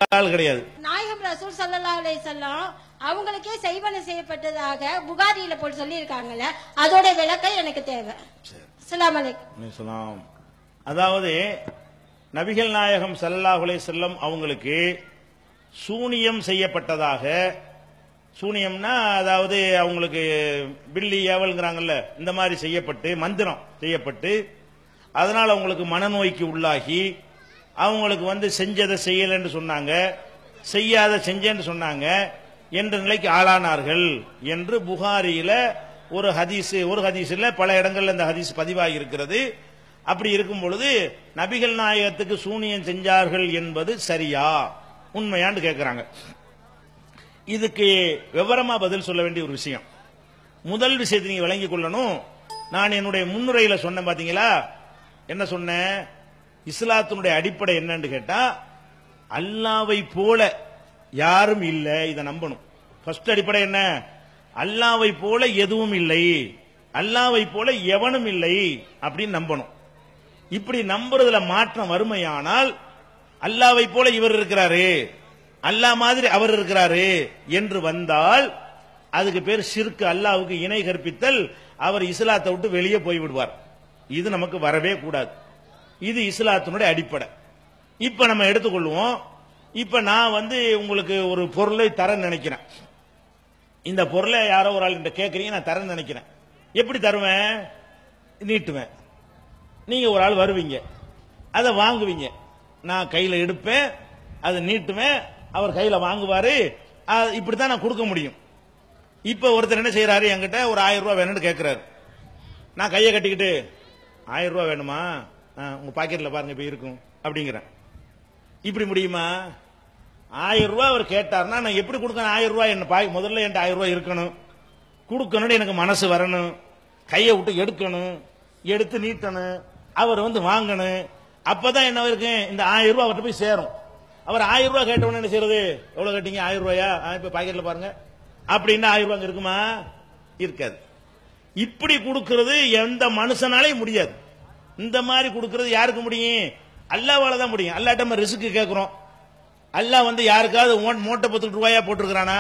ஆள் கிடையாது நாயகம் ரசூல் ஸல்லல்லாஹு அலைஹி வஸல்லம் அவங்களுக்கே செய்வன செய்யப்பட்டதாக புகாரியில போட்டு சொல்லியிருக்காங்கல்ல அதோட விளக்கம் எனக்கு தேவை அஸ்ஸலாமு அலைக்கும் அலைஹிஸ்ஸலாம். அதாவது நபிகள் நாயகம் ஸல்லல்லாஹு அலைஹி செல்லம் அவங்களுக்கு சூனியம் செய்யப்பட்டதாக சூனியம்னா அதாவது அவங்களுக்கு பில்லி ஏவல்ங்கிறாங்கல்ல இந்த மாதிரி செய்யப்பட்டு மந்திரம் செய்யப்பட்டு அதனால அவங்களுக்கு மனநோய்க்கு உள்ளாகி அவங்களுக்கு வந்து செஞ்சதை செய்யலைன்னு சொன்னாங்க செய்யாத செஞ்சேன்னு சொன்னாங்க என்ற நிலைக்கு ஆளானார்கள் என்று புகாரியில ஒரு ஹதீஸ் ஒரு ஹதீஸ்ல பல இடங்கள்ல இந்த ஹதீஸ் பதிவாகி இருக்கிறது அப்படி இருக்கும் பொழுது நபிகள் நாயகத்துக்கு சூனியம் செஞ்சார்கள் என்பது சரியா உண்மையான்னு கேட்கிறாங்க இதுக்கு விவரமா பதில் சொல்ல வேண்டிய ஒரு விஷயம் முதல் விஷயத்தை நீங்க விளங்கிக் கொள்ளணும் நான் என்னுடைய முன்னுரையில சொன்னேன் பாத்தீங்களா என்ன சொன்னேன் இஸ்லாத்தினுடைய அடிப்படை என்னன்னு கேட்டா அல்லாவை போல யாரும் இல்லை இதை நம்பணும் ஃபர்ஸ்ட் அடிப்படை என்ன அல்லாவை போல எதுவும் இல்லை அல்லாவை போல எவனும் இல்லை அப்படின்னு நம்பணும் இப்படி நம்புறதுல மாற்றம் வறுமையானால் அல்லாவை போல இவர் இருக்கிறாரு அல்லாஹ் மாதிரி அவர் இருக்கிறாரு என்று வந்தால் அதுக்கு பேர் ஷிர்க் அல்லாவுக்கு இணை கற்பித்தல் அவர் இஸ்லாத்தை விட்டு வெளியே போய் விடுவார் இது நமக்கு வரவே கூடாது இது இஸ்லாத்தினுடைய அடிப்படை இப்ப நம்ம எடுத்துக்கொள்வோம் இப்ப நான் வந்து உங்களுக்கு ஒரு பொருளை தர நினைக்கிறேன் இந்த பொருளை யாரோ ஒரு ஆள் கிட்ட கேட்கறீங்க நான் தரேன்னு நினைக்கிறேன் எப்படி தருவேன் நீட்டுவேன் நீங்க ஒரு ஆள் வருவீங்க அதை வாங்குவீங்க நான் கையில எடுப்பேன் அதை நீட்டுவேன் அவர் கையில வாங்குவாரு அது இப்படித்தான் நான் கொடுக்க முடியும் இப்ப ஒருத்தர் என்ன செய்யறாரு என்கிட்ட ஒரு ஆயிரம் ரூபாய் வேணும்னு கேட்கிறாரு நான் கையை கட்டிக்கிட்டு ஆயிரம் ரூபாய் வேணுமா ஆ, உங்க பாக்கெட்ல பாருங்க இப்ப இருக்கும் அப்படிங்கிறேன் இப்படி முடியுமா ஆயிரம் ரூபாய் அவர் கேட்டார்னா நான் எப்படி கொடுக்கணும் ஆயிரம் ரூபாய் என்ன பாய் முதல்ல என்கிட்ட ஆயிரம் ரூபாய் இருக்கணும் கொடுக்கணும்னு எனக்கு மனசு வரணும் கையை விட்டு எடுக்கணும் எடுத்து நீட்டணும் அவர் வந்து வாங்கணும் அப்பதான் என்ன இருக்கு இந்த ஆயிரம் ரூபாய் அவர்கிட்ட போய் சேரும் அவர் ஆயிரம் ரூபாய் கேட்டவொடனே என்ன செய்யறது எவ்வளவு கேட்டீங்க ஆயிரம் ரூபாயா ஆ, இப்ப பாக்கெட்ல பாருங்க அப்படின்னா ஆயிரம் ரூபாய் அங்க இருக்குமா இருக்காது இப்படி கொடுக்கிறது எந்த மனுஷனாலையும் முடியாது இந்த மாதிரி கொடுக்கிறது யாருக்கு முடியும் அல்லாவால தான் முடியும் அல்லாட்ட நம்ம ரிஸ்க் கேட்கிறோம் அல்லாஹ் வந்து யாருக்காவது மோ- மூட்டை பத்து ரூபாயா போட்டிருக்கிறானா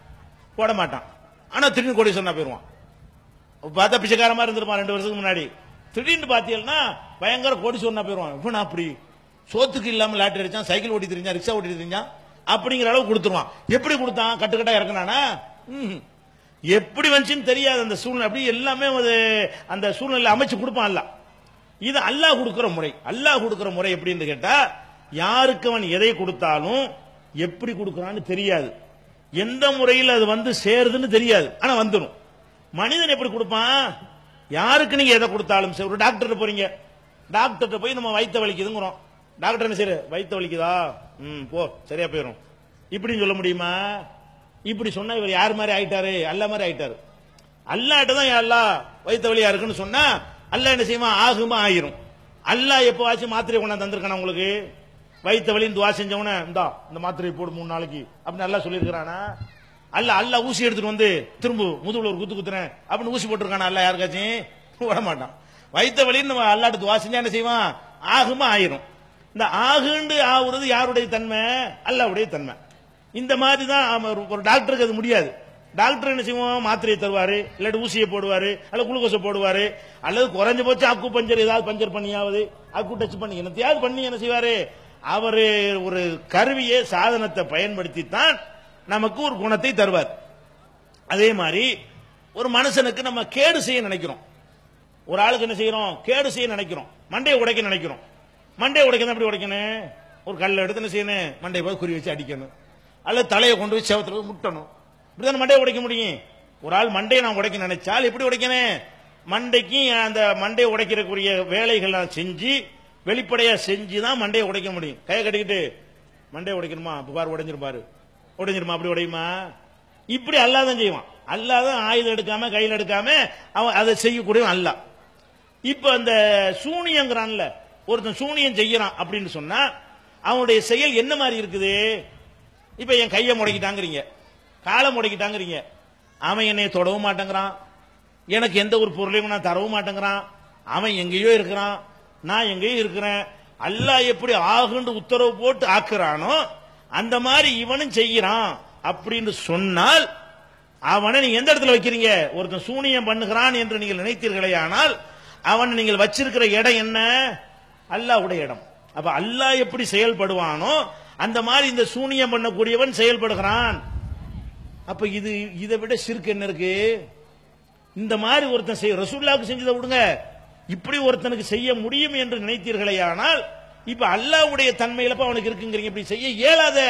போட மாட்டான் ஆனா திடீர்னு கொடி சொன்னா போயிருவான் பார்த்தா பிச்சைக்காரமா இருந்திருப்பான் ரெண்டு வருஷத்துக்கு முன்னாடி திடீர்னு பாத்தீங்கன்னா பயங்கர கோடி சொன்னா போயிருவான் இவன் அப்படி சோத்துக்கு இல்லாம லாட்டரி அடிச்சான் சைக்கிள் ஓட்டி தெரிஞ்சான் ரிக்ஷா ஓட்டி தெரிஞ்சான் அப்படிங்கிற அளவு கொடுத்துருவான் எப்படி கொடுத்தான் கட்டுக்கட்டா இறக்குனானா ம்ஹும். எப்படி வந்துச்சுன்னு தெரியாது அந்த சூழ்நிலை அப்படி எல்லாமே அது அந்த சூழ்நிலை அமைச்சு கொடுப்பான் அல்ல இது அல்லாஹ் கொடுக்கிற முறை அல்லாஹ் கொடுக்கிற முறை எப்படின்னு கேட்டா யாருக்கு அவன் எதை கொடுத்தாலும் எப்படி கொடுக்கறான்னு தெரியாது எந்த முறையில் அது வந்து சேருதுன்னு தெரியாது ஆனா வந்துடும் மனிதன் எப்படி கொடுப்பான் யாருக்கு நீங்க எதை கொடுத்தாலும் சரி ஒரு டாக்டர் போறீங்க டாக்டர்கிட்ட போய் நம்ம வயித்த வலிக்குதுங்கிறோம் டாக்டர் என்ன சரி வயித்த வலிக்குதா ம் போ சரியா போயிடும் இப்படின்னு சொல்ல முடியுமா இப்படி சொன்னா இவர் யார் மாதிரி ஆயிட்டாரு அல்ல மாதிரி ஆயிட்டாரு அல்லாட்ட தான் அல்லா வயித்த வலியா இருக்குன்னு சொன்னா அல்லாஹ் என்ன செய்யுமா ஆகுமா ஆயிரும் அல்லாஹ் எப்பவாச்சும் மாத்திரை கொண்டாந்து தந்திருக்கானா உங்களுக்கு வயித்த வலின்னு துவா செஞ்சவன இந்தா இந்த மாத்திரை போடு மூணு நாளைக்கு அப்படின்னு நல்லா சொல்லியிருக்கிறானா அல்ல அல்ல ஊசி எடுத்துட்டு வந்து திரும்ப முதுகுல ஒரு குத்து குத்துறேன் அப்படின்னு ஊசி போட்டிருக்கானா அல்ல யாருக்காச்சும் விட மாட்டான் வயித்த வலின்னு நம்ம அல்லாட்டு துவா செஞ்சா என்ன செய்வான் ஆகுமா ஆயிரும் இந்த ஆகுண்டு ஆகுறது யாருடைய தன்மை அல்லாவுடைய தன்மை இந்த மாதிரி தான் ஆமா, ஒரு- ஒரு டாக்டருக்கு அது முடியாது டாக்டர் என்ன செய்வோம் மாத்திரையை தருவாரு இல்லாட்டி ஊசியை போடுவாரு அல்லது குளுக்கோஸை போடுவாரு அல்லது குறைஞ்ச போச்சு அக்கு பஞ்சர் ஏதாவது பஞ்சர் பண்ணியாவது அக்கு டச் பண்ணி என்னத்தையாவது பண்ணி என்ன செய்வாரு அவரு ஒரு கருவியை சாதனத்தை பயன்படுத்தி தான் நமக்கு ஒரு குணத்தை தருவார் அதே மாதிரி ஒரு மனுஷனுக்கு நம்ம கேடு செய்ய நினைக்கிறோம் ஒரு ஆளுக்கு என்ன செய்யறோம் கேடு செய்ய நினைக்கிறோம் மண்டையை உடைக்க நினைக்கிறோம் மண்டையை உடைக்கணும் எப்படி உடைக்கணும் ஒரு கல்லை எடுத்து என்ன செய்யணும் மண்டையை போய் குறி வச்சு அடிக்கணும் அல்லது தலையை கொண்டு போய் சேவத்துல போய் முட்டணும் இப்படிதானே மண்டையை உடைக்க முடியும் ஒரு ஆள் மண்டையை நான் உடைக்க நினைச்சால் எப்படி உடைக்கணும் மண்டைக்கு அந்த மண்டையை உடைக்கிறக்கூடிய வேலைகள் நான் செஞ்சு வெளிப்படையா செஞ்சு தான் மண்டையை உடைக்க முடியும் கையை கட்டிக்கிட்டு மண்டையை உடைக்கணுமா அப்ப பாரு உடைஞ்சிருப்பாரு உடைஞ்சிருமா அப்படி உடையுமா இப்படி அல்லாதான் செய்வான் அல்லாதான் ஆயுதம் எடுக்காம கையில் எடுக்காம அவன் அதை செய்யக்கூடியவன் அல்ல இப்ப அந்த சூனியங்கிறான்ல ஒருத்தன் சூனியம் செய்யறான் அப்படின்னு சொன்னா அவனுடைய செயல் என்ன மாதிரி இருக்குது இப்ப என் கையை முடக்கிட்டாங்கிறீங்க காலை முடக்கிட்டாங்கிறீங்க அவன் என்னை தொடவும் மாட்டேங்கிறான் எனக்கு எந்த ஒரு பொருளையும் நான் தரவும் மாட்டேங்கிறான் அவன் எங்கேயோ இருக்கிறான் நான் எங்கேயோ இருக்கிறேன் அல்லாஹ் எப்படி ஆகுண்டு உத்தரவு போட்டு ஆக்குறானோ அந்த மாதிரி இவனும் செய்யறான் அப்படின்னு சொன்னால் அவனை நீங்க எந்த இடத்துல வைக்கிறீங்க ஒருத்தன் சூனியம் பண்ணுகிறான் என்று நீங்கள் நினைத்தீர்களே ஆனால் அவன் நீங்கள் வச்சிருக்கிற இடம் என்ன அல்லாஹ்வுடைய இடம் அப்ப அல்லாஹ் எப்படி செயல்படுவானோ அந்த மாதிரி இந்த சூனியம் பண்ணக்கூடியவன் செயல்படுகிறான் அப்ப இது இதை விட சிறுக்கு என்ன இருக்கு இந்த மாதிரி ஒருத்தன் செய் ரசூல்லாவுக்கு செஞ்சதை விடுங்க இப்படி ஒருத்தனுக்கு செய்ய முடியும் என்று நினைத்தீர்களே ஆனால் இப்ப அல்லாஹ்வுடைய தன்மையில இப்ப அவனுக்கு இருக்குங்கிறீங்க இப்படி செய்ய இயலாத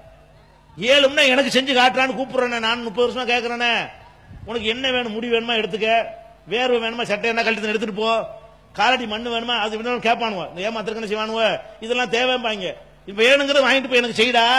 ஏழும்னா எனக்கு செஞ்சு காட்டுறான்னு கூப்பிடுறேன் நான் முப்பது வருஷமா கேட்கறேனே உனக்கு என்ன வேணும் முடி வேணுமா எடுத்துக்க வேர்வை வேணுமா சட்டை என்ன கழட்டி எடுத்துட்டு போ காலடி மண்ணு வேணுமா அது வேணும் கேட்பானுவ ஏமாத்திருக்கணும் செய்வானுவ இதெல்லாம் தேவைம்பாங்க இப்ப வேணுங்கிறத வாங்கிட்டு போய் எனக்கு செய்டா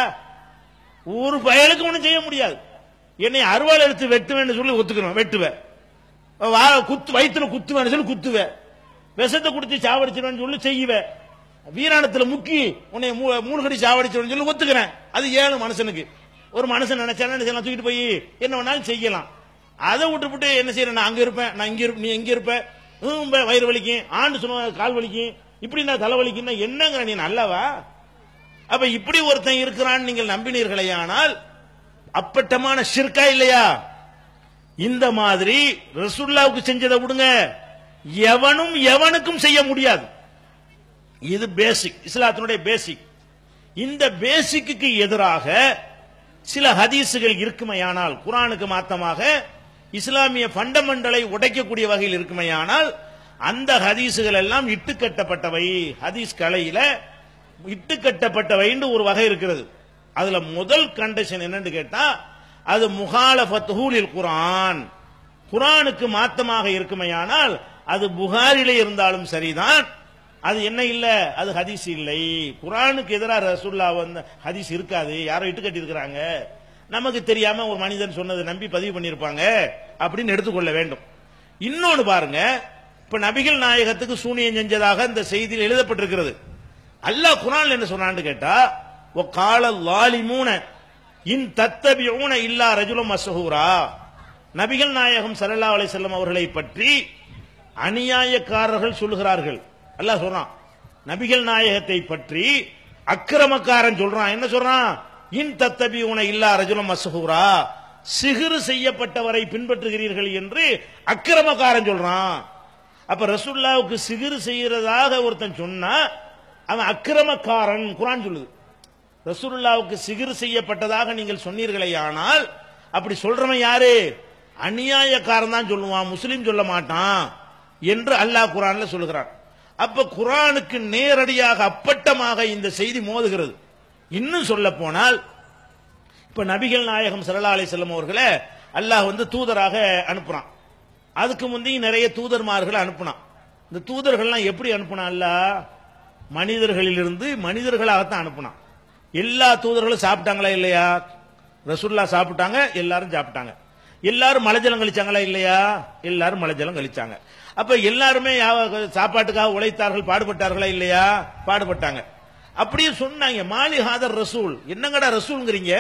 ஒரு பயலுக்கு ஒண்ணும் செய்ய முடியாது என்னை அருவாள் எடுத்து வெட்டுவேன்னு சொல்லி ஒத்துக்கணும் வெட்டுவேன் வா குத்து வயிற்றுல குத்துவேன்னு சொல்லி குத்துவேன் விஷத்தை குடிச்சு சாவடிச்சிருவேன்னு சொல்லி செய்வேன் வீராணத்துல முக்கி உன்னை மூ- மூணு கடி சாவடிச்சிருவேன்னு சொல்லி ஒத்துக்கிறேன் அது ஏழு மனுஷனுக்கு ஒரு மனுஷன் நினைச்சானா என்ன செய்யலாம் தூக்கிட்டு போய் என்ன வேணாலும் செய்யலாம் அதை விட்டுவிட்டு என்ன செய்யறேன் நான் அங்க இருப்பேன் நான் இங்க இருப்பேன் நீ எங்க இருப்ப ஹம், ப- வயிறு வலிக்கும் ஆண்டு சொல்லுவாங்க கால் வலிக்கும் இப்படி நான் தலை வலிக்குன்னா என்னங்கிற நீ நல்லவா அப்ப இப்படி ஒருத்தன் இருக்கிறான்னு நீங்கள் நம்பினீர்களேயானால் அப்பட்டமான ஷிர்கா இல்லையா இந்த மாதிரி ரசூல்லாவுக்கு செஞ்சதை விடுங்க எவனும் எவனுக்கும் செய்ய முடியாது இது பேசிக் இஸ்லாத்தினுடைய பேசிக் இந்த பேசிக்கு எதிராக சில ஹதீசுகள் இருக்குமையானால் குரானுக்கு மாத்தமாக இஸ்லாமிய ஃபண்டமெண்டலை உடைக்கக்கூடிய வகையில் இருக்குமையானால் அந்த ஹதீசுகள் எல்லாம் இட்டுக்கட்டப்பட்டவை ஹதீஸ் கலையில இட்டுக்கட்டப்பட்டவைன்னு ஒரு வகை இருக்கிறது அதுல முதல் கண்டிஷன் என்னன்னு கேட்டா அது முகாலஃபத்துஹூலில் குரான் குரானுக்கு மாத்தமாக இருக்குமையானால் அது புகாரிலே இருந்தாலும் சரிதான் அது என்ன இல்ல அது ஹதீஸ் இல்லை குரானுக்கு எதிராக ரசூல்லா வந்து ஹதீஸ் இருக்காது யாரோ இட்டு கட்டி இருக்கிறாங்க நமக்கு தெரியாம ஒரு மனிதன் சொன்னதை நம்பி பதிவு பண்ணியிருப்பாங்க அப்படின்னு எடுத்துக்கொள்ள வேண்டும் இன்னொன்னு பாருங்க இப்ப நபிகள் நாயகத்துக்கு சூனியம் செஞ்சதாக இந்த செய்தியில் எழுதப்பட்டிருக்கிறது அல்லாஹ் குரான்ல என்ன சொன்னான்னு கேட்டா ஒ கால லாலிமூன இன் தத்தபியூன இல்லா ரஜுலம் மசஹூரா நபிகள் நாயகம் ஸல்லல்லாஹு அலைஹி வஸல்லம் அவர்களை பற்றி அநியாயக்காரர்கள் சொல்லுகிறார்கள் அல்லாஹ் சொல்றான் நபிகள் நாயகத்தை பற்றி அக்கிரமக்காரன் சொல்றான் என்ன சொல்றான் இன் தத்தபியூன இல்லா ரஜுலம் மசஹூரா சிகிறு செய்யப்பட்டவரை பின்பற்றுகிறீர்கள் என்று அக்கிரமக்காரன் சொல்றான் அப்ப ரசூல்லாவுக்கு சிகிறு செய்யறதாக ஒருத்தன் சொன்னா அவன் அக்கிரமக்காரன் குரான் சொல்லுது ரசூலுல்லாவுக்கு சிகிறு செய்யப்பட்டதாக நீங்கள் சொன்னீர்களே ஆனால் அப்படி சொல்றவன் யாரு அநியாயக்காரன் தான் சொல்லுவான் முஸ்லீம் சொல்ல மாட்டான் என்று அல்லாஹ் குரான்ல சொல்லுகிறான் அப்ப குரானுக்கு நேரடியாக அப்பட்டமாக இந்த செய்தி மோதுகிறது இன்னும் சொல்ல போனால் இப்ப நபிகள் நாயகம் ஸல்லல்லாஹு அலைஹி வஸல்லம் அவர்களை அல்லாஹ் வந்து தூதராக அனுப்புறான் அதுக்கு முந்தைய நிறைய தூதர்மார்களை அனுப்புனான் இந்த தூதர்கள்லாம் எப்படி அனுப்புனான் அல்லாஹ் மனிதர்களிலிருந்து மனிதர்களாகத்தான் அனுப்புனான் எல்லா தூதர்களும் சாப்பிட்டாங்களா இல்லையா ரசூல்லா சாப்பிட்டாங்க எல்லாரும் சாப்பிட்டாங்க எல்லாரும் மலைஜலம் கழிச்சாங்களா இல்லையா எல்லாரும் மலைஜலம் கழிச்சாங்க அப்ப எல்லாருமே யா- சாப்பாட்டுக்காக உழைத்தார்கள் பாடுபட்டார்களா இல்லையா பாடுபட்டாங்க அப்படியே சொன்னாங்க மாலி ஹாதர் ரசூல் என்னங்கடா ரசூல்ங்கிறீங்க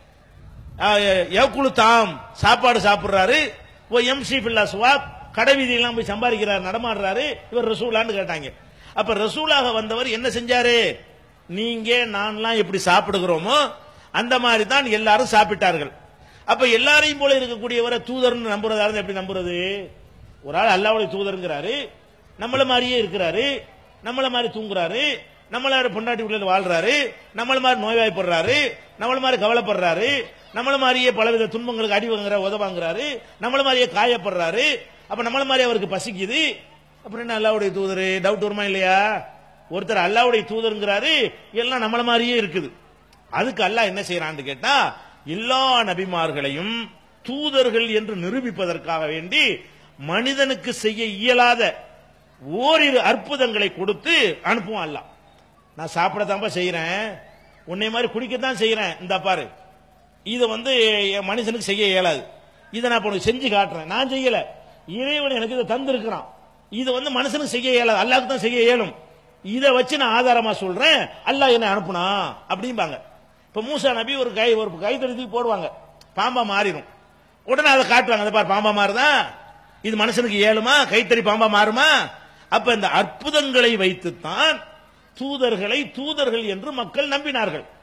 ஏக்குழு தாம் சாப்பாடு சாப்பிடுறாரு ஓ எம்சி பில்லா சுவாப் கடை வீதியெல்லாம் போய் சம்பாதிக்கிறார் நடமாடுறாரு இவர் ரசூலான்னு கேட்டாங்க அப்ப ரசூலாக வந்தவர் என்ன செஞ்சாரு நீங்க நான்லாம் எப்படி சாப்பிடுகிறோமோ அந்த மாதிரி தான் எல்லாரும் சாப்பிட்டார்கள் அப்ப எல்லாரையும் போல இருக்கக்கூடியவரை தூதர்னு நம்புறதா இருந்தா எப்படி நம்புறது ஒரு ஆள் அல்லாவுடைய தூதருங்கிறாரு நம்மள மாதிரியே இருக்கிறாரு நம்மள மாதிரி தூங்குறாரு நம்மள பொண்டாட்டி வீட்டில் வாழ்றாரு நம்மள மாதிரி நோய்வாய்ப்படுறாரு நம்மள மாதிரி கவலைப்படுறாரு நம்மள மாதிரியே பலவித துன்பங்களுக்கு அடி வாங்குற உதவாங்கிறாரு நம்மள மாதிரியே காயப்படுறாரு அப்ப நம்மள மாதிரி அவருக்கு பசிக்குது அப்புறம் என்ன அல்லாவுடைய தூதர் டவுட் வருமா இல்லையா ஒருத்தர் அல்லாவுடைய தூதருங்கிறாரு எல்லாம் நம்மள மாதிரியே இருக்குது அதுக்கு அல்லாஹ் என்ன செய்யறான்னு கேட்டா எல்லா நபிமார்களையும் தூதர்கள் என்று நிரூபிப்பதற்காக வேண்டி மனிதனுக்கு செய்ய இயலாத ஓரிரு அற்புதங்களை கொடுத்து அனுப்புவான் அல்லாஹ் நான் சாப்பிடத்தான்பா செய்யறேன் உன்னை மாதிரி குடிக்கத்தான் செய்யறேன் இந்த பாரு இதை வந்து என் மனுஷனுக்கு செய்ய இயலாது இதை நான் இப்ப உனக்கு செஞ்சு காட்டுறேன் நான் செய்யல இறைவன் எனக்கு இதை தந்திருக்கிறான் இதை வந்து மனுஷனுக்கு செய்ய இயலாது அல்லாஹ்க்கு தான் செய்ய இயலும் இதை வச்சு நான் ஆதாரமா சொல்றேன் அல்லாஹ் என்ன அனுப்புனா அப்படிம்பாங்க இப்ப மூசா நபி ஒரு கை ஒரு கை தடுத்து போடுவாங்க பாம்பா மாறிடும் உடனே அதை காட்டுவாங்க அதை பாரு பாம்பா மாறுதான் இது மனுஷனுக்கு ஏழுமா கைத்தறி பாம்பா மாறுமா அப்ப இந்த அற்புதங்களை வைத்துத்தான் தூதர்களை தூதர்கள் என்று மக்கள் நம்பினார்கள்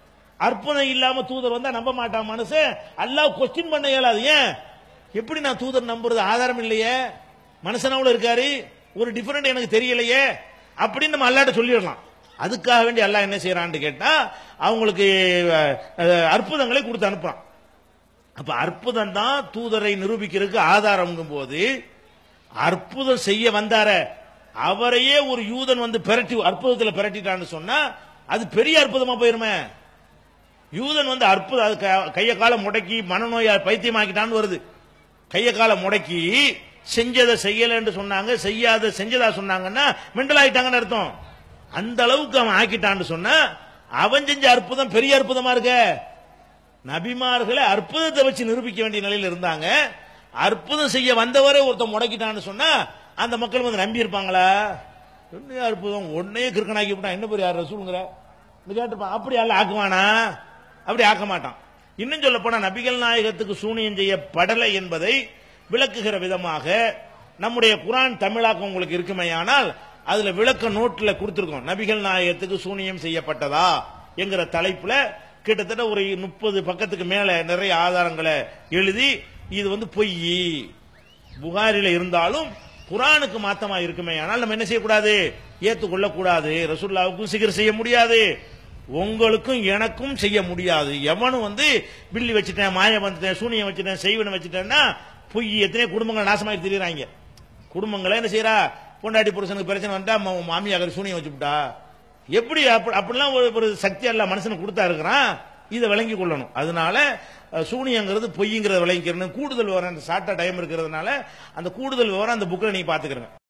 அற்புதம் இல்லாம தூதர் வந்தா நம்ப மாட்டான் மனுஷன் அல்லாஹ் கொஸ்டின் பண்ண இயலாது ஏன் எப்படி நான் தூதர் நம்புறது ஆதாரம் இல்லையே மனுஷனாவுல இருக்காரு ஒரு டிஃபரெண்ட் எனக்கு தெரியலையே அப்படின்னு நம்ம அல்லாட்ட சொல்லிடலாம் அதுக்காக வேண்டி அல்லாஹ் என்ன செய்யறான்னு கேட்டா அவங்களுக்கு அஹ், அஹ், அற்புதங்களை கொடுத்து அனுப்புறான் அப்ப அற்புதம் தான் தூதரை நிரூபிக்கிறதுக்கு ஆதாரம்ங்கும் போது அற்புதம் செய்ய வந்தார அவரையே ஒரு யூதன் வந்து பிரட்டி அற்புதத்தில் பிரட்டிட்டான்னு சொன்னா அது பெரிய அற்புதமா போயிருமே யூதன் வந்து அற்புதம் அது க- கைய கால முடக்கி மனநோயா பைத்தியமாக்கிட்டான்னு வருது கைய கால முடக்கி செஞ்சதை செய்யலன்னு சொன்னாங்க செய்யாத செஞ்சதா சொன்னாங்கன்னா மெண்டல் ஆயிட்டாங்கன்னு அர்த்தம் அந்த அளவுக்கு அவன் ஆக்கிட்டான்னு சொன்னா அவன் செஞ்ச அற்புதம் பெரிய அற்புதமா இருக்க நபிமார்களை அற்புதத்தை வச்சு நிரூபிக்க வேண்டிய நிலையில இருந்தாங்க அற்புதம் செய்ய வந்தவரே ஒருத்தன் முடக்கிட்டான்னு சொன்னா அந்த மக்கள் வந்து நம்பி இருப்பாங்களா என்ன அற்புதம் ஒன்னே கிறுக்கனாக்கி விட்டான் என்ன பெரிய ரசூலுங்கிற கேட்டுப்பான் அப்படி அல்ல ஆக்குவானா அப்படி ஆக்க மாட்டான் இன்னும் சொல்ல போனா நபிகள் நாயகத்துக்கு சூனியம் செய்யப்படலை என்பதை விளக்குகிற விதமாக நம்முடைய குரான் தமிழாக்கம் உங்களுக்கு இருக்குமேயானால் அதுல விளக்க நோட்ல கொடுத்திருக்கோம் நபிகள் நாயகத்துக்கு சூனியம் செய்யப்பட்டதா என்கிற தலைப்புல கிட்டத்தட்ட ஒரு முப்பது பக்கத்துக்கு மேல நிறைய ஆதாரங்களை எழுதி இது வந்து பொய் புகாரில இருந்தாலும் குரானுக்கு மாத்தமா இருக்குமே ஆனால் நம்ம என்ன செய்யக்கூடாது ஏத்துக்கொள்ள கூடாது ரசூல்லாவுக்கும் சிகர் செய்ய முடியாது உங்களுக்கும் எனக்கும் செய்ய முடியாது எவனும் வந்து பில்லி வச்சுட்டேன் மாய வந்துட்டேன் சூனியம் வச்சுட்டேன் செய்வனை வச்சுட்டேன்னா பொய் எத்தனை குடும்பங்கள் நாசமாகி திரியுறாங்க குடும்பங்களை என்ன செய்யறா பொண்டாட்டி புருஷனுக்கு பிரச்சனை வந்தா மா- மாமியார் சூனியம் வச்சுவிட்டா எப்படி அப்ப- அப்படிலாம் ஒரு ஒரு சக்தி அல்ல மனுஷனுக்கு கொடுத்தா இருக்கிறான் இதை விளங்கி கொள்ளணும் அதனால அஹ், சூனியங்கிறது பொய்ங்கிறத விளங்கிக்கிறணும் கூடுதல் விவரம் அந்த ஷார்ட்டா டைம் இருக்கிறதுனால அந்த கூடுதல் விவரம் அந்த புக்கில் நீங்க பாத்துக்கிறங்க